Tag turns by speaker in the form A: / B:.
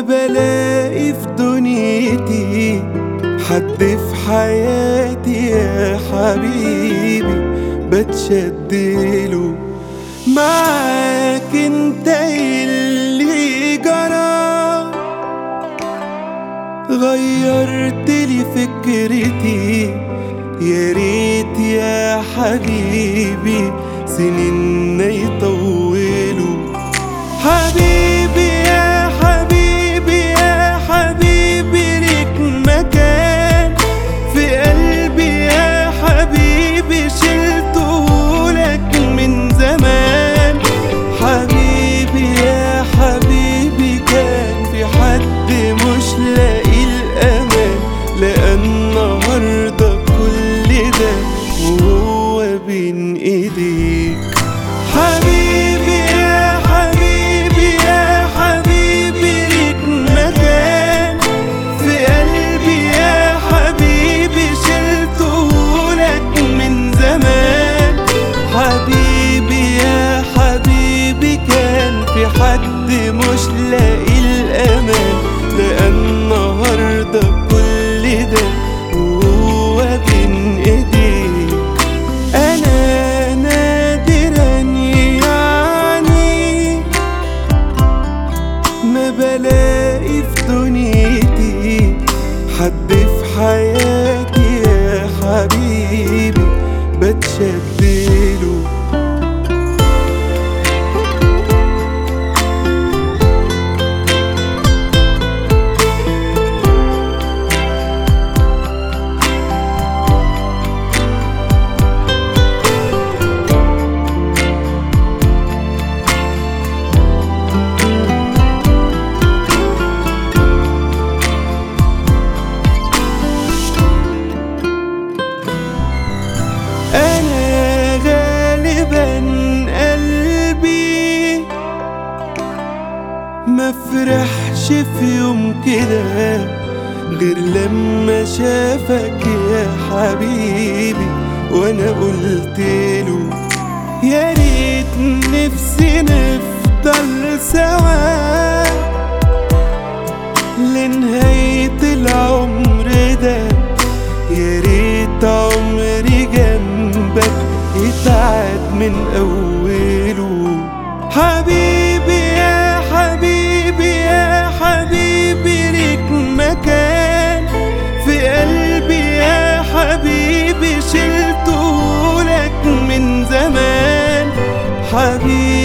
A: بلاقي في دنيتي حد في حياتي يا حبيبي بتشدله معاك انت اللي جرى غيرت لي فكرتي يا ريت يا حبيبي سنين يطولوا حبيبي يا حبيبي يا حبيبي ليك مكان في قلبي يا حبيبي شلته لك من زمان حبيبي يا حبيبي كان في حد مش لاقي الأمان لقى النهاردة كل ده وهو بين ايديك حبيبي يا حبيبي يا حبيبي ليك مكان في قلبي يا حبيبي شلته لك من زمان حبيبي يا حبيبي كان في حد مش لاقي الأمان لقى النهاردة كل ده وهو بين ايديك أنا نادرا يعني ما بلاقي في دنيتي حد في حياتي يا حبيبي بتشدله أنا غالبا قلبي ما فرحش في يوم كده غير لما شافك يا حبيبي وانا قلت له يا ريت نفسي نفضل سوا لنهاية العمر ده يا ريت عمري جنبك يتعاد من أول